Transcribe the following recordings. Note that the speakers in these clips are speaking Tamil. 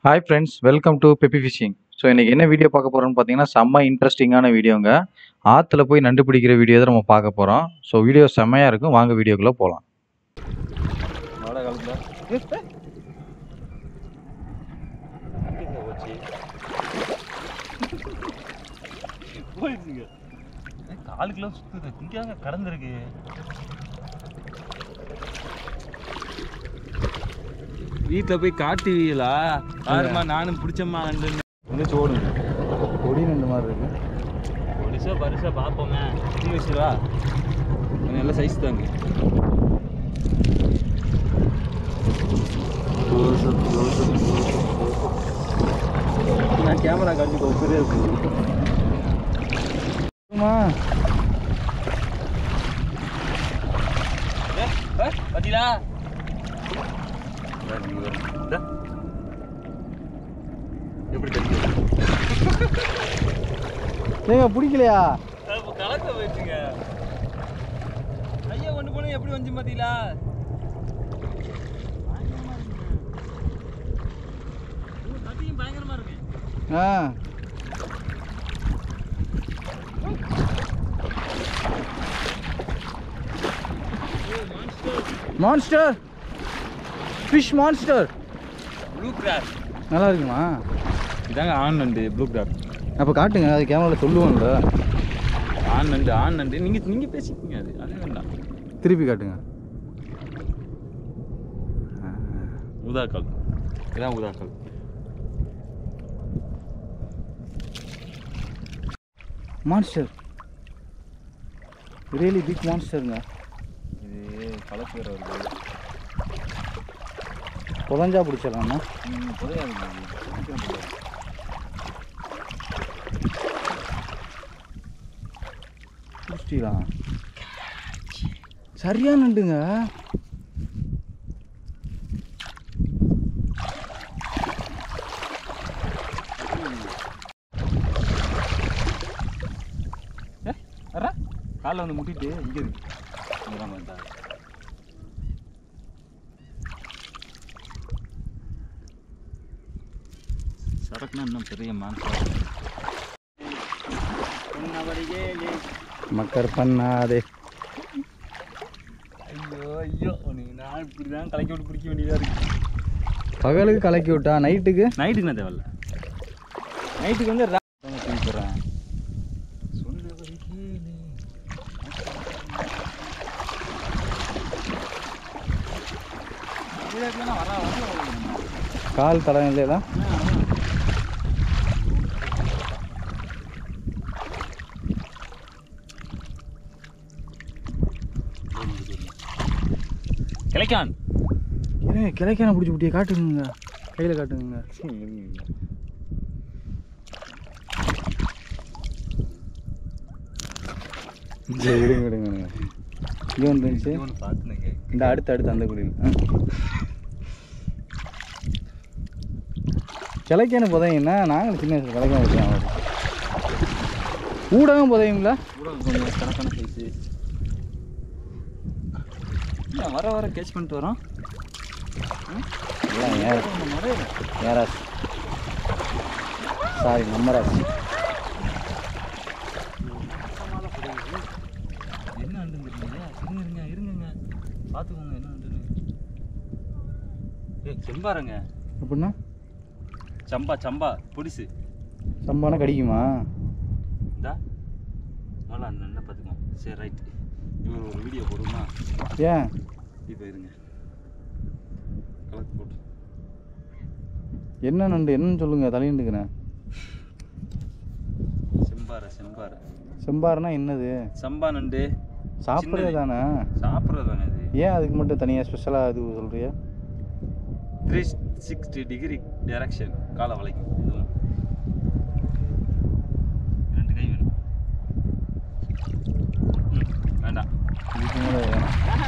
Hi friends welcome to peppy fishing so இன்றைக்கி என்ன வீடியோ பார்க்க போகிறோம்னு பார்த்தீங்கன்னா செம்ம இன்ட்ரெஸ்டிங்கான வீடியோங்க ஆற்றுல போய் நண்டு பிடிக்கிற வீடியோ தான் நம்ம பார்க்க போகிறோம் ஸோ வீடியோ செம்மையாக இருக்கும் வாங்க வீடியோக்குள்ளே போகலாம் மழை காலத்தில் போயிடுச்சுங்க காலு கிலோ சுத்துது இங்கே கடந்திருக்கு வீட்டில் போய் காட்டுவீங்களா பாருமா நானும் பிடிச்சம்மா நண்டு வந்து ஓடுங்க கொடி நண்டு மாதிரி இருக்கு பொடிசா பரிசா பார்ப்போமே டீ வச்சுருவா நல்ல சைஸ் தாங்க நான் கேமரா காட்டி ஒப்பரே இருக்கு பாத்தீங்களா எப்படி தெரியும் ஏங்க பிடிக்கலையா கலக்க போயிடுச்சுங்க ஐயா ஒன்று போன எப்படி வந்து பாத்தீங்களா பயங்கரமா இருக்கு ஆ monster fish monster blue cross நல்லா இருக்குமா இதாங்க ஆண் நண்டு ப்ளூ கிராஸ் அப்போ காட்டுங்க அது கேமராவில் சொல்லுவோம்ல ஆண் நண்டு ஆண் நண்டு நீங்க நீங்க பேசிக்கீங்க அது அது வேண்டாம் திருப்பி காட்டுங்க ஊதாக்கால் இதான் ஊதாக்கால் மான்ஸ்டர் ரியலி பிக் மான்ஸ்டருங்க இது கலக்கு வேற வருது புதஞ்சா பிடிச்சிடலாமா ம், புதையாதுங்க இது. சீக்கிரம் புதையாது. பிடிச்சிட்டீங்களா சரியா நண்டுங்க வரா காலில் வந்து முட்டிட்டு இங்கே இருக்கு இங்கே தான் வந்தா சரக்குனா இன்னும் பெரிய மான்சா மக்கர் பண்ணாதே ஐயோ ஐயோ நீ நான் இப்படி தான் கலக்கி விட்டு பிடிக்க வேண்டியதாக இருக்கு பகலுக்கு கலக்கி விட்டா நைட்டுக்கு நைட்டுக்கு நான் தேவையில்ல நைட்டுக்கு வந்து ரா- தூக்கி போடுறேன் சொன்னபடி கேளு. கீழே இருக்கேன்னா வரா, வரா, வரா. கால் தடம் இல்லையா கிளைக்கான் ஏ கிளைக்கான பிடிச்சி விட்டிய காட்டுங்க கையில் காட்டுங்க சரி விடுங்க விடுங்க விடுங்க இங்கே வந்துருந்துச்சு ஒன்று பார்த்துனேங்க இந்த அடுத்து அடுத்து அந்த குடியில் கிளைக்கான புதையுன்னா நாங்களும் சின்ன வயசுல கிளைக்கான புதையும் ஊடகம் புதையுங்களா கூட கொஞ்சம் கணக்கான சைஸு வர வர கேட்ச் பண்ணிட்டு வரோம் எல்லாம் ஏற ஏராஸ் சாரி நம்ம ராசி என்ன அண்டுங்க இருங்க இருங்க இருங்கங்க பார்த்துக்கோங்க என்ன அண்டுன்னு ஏ செம்பாருங்க அப்படின்னா சம்பா சம்பா பொடிசு சம்பானா கடிக்குமா இந்தா முதல்ல அந்த என்ன பார்த்துக்கோ சரி ரைட் இவர் ஒரு வீடியோ போடுமா ஏன் இப்போ இருங்க கலக்கு போட்டு என்ன நண்டு என்னன்னு சொல்லுங்க தலையண்டுக்கிறேன் செம்பாரை செம்பாரை செம்பாருனா என்னது சம்பா நண்டு சாப்பிட்றது சின்னது. தானே சாப்பிட்றது தானே இது ஏன் அதுக்கு மட்டும் தனியாக ஸ்பெஷலாக இது சொல்கிறியா த்ரீ சிக்ஸ்டி டிகிரி டைரக்ஷன் காலை வளைக்கும் இதுவும் ரெண்டு கை வேணும் ம், வேண்டாம் இதுக்கு மேலே வேணாம்.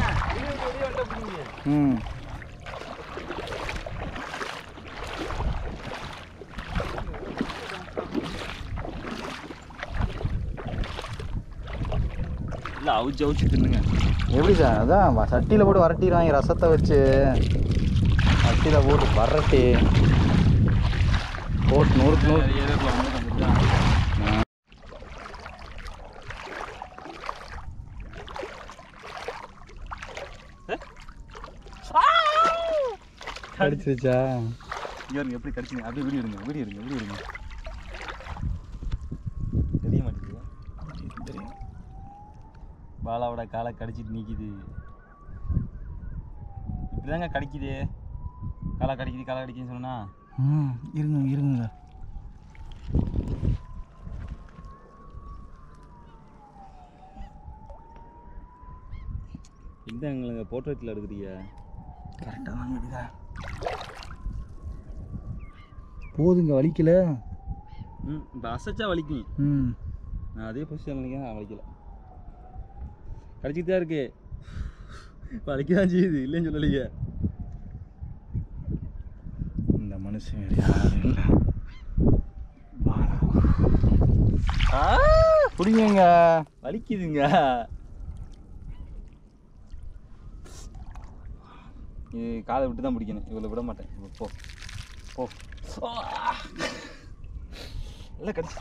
ம் இல்லை அவிச்சு அவிச்சு தின்னுங்க எப்படி சார் அதான் சட்டியில் போட்டு வரட்டிடுவாங்க ரசத்தை வச்சு சட்டியில் போட்டு வரட்டி போட் நூறுக்கு நூறு ஏதோ வந்துட்டான் கடிச்சிருச்சா இங்க இருங்க எப்படி கடிச்சுங்க அப்படியே வீடியோ எடுங்க வீடியோ எடுங்க வீடியோ எடுங்க தெரிய மாட்டேங்குது தெரியும் பாலாவோட காலை கடிச்சிட்டு நிக்குது இப்படிதாங்க கடிக்குது காலை கடிக்குது காலை கடிக்குதுன்னு சொன்னா ம் இருங்க இருங்க இந்த எங்களுக்கு போர்ட்ரேட்டில் எடுக்கிறீங்க கரெக்டாக தான் எடுக்கா போதுங்க வலிக்கல ம் இப்போ அசைச்சா வலிக்கும் ம் நான் அதே பொசிஷன் நினைக்கிறேன் வலிக்கல கடிச்சிட்டு தான் இருக்கு வலிக்க தான் செய்யுது இல்லைன்னு சொல்லலையே இந்த மனுஷன் வேறு யாரும் இல்லை பிடிங்க வலிக்குதுங்க இது காலை விட்டு தான் பிடிக்கணும் இவ்வளோ விட மாட்டேன் இப்போ போ போ நல்லா கடிச்சு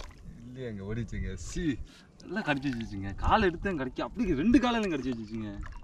இல்லையாங்க ஓடிச்சுங்க சி நல்லா கடிச்சு வச்சுச்சுங்க காலை எடுத்தேன் கடிக்க அப்படி ரெண்டு காலையிலும் கடிச்சு வச்சுச்சுங்க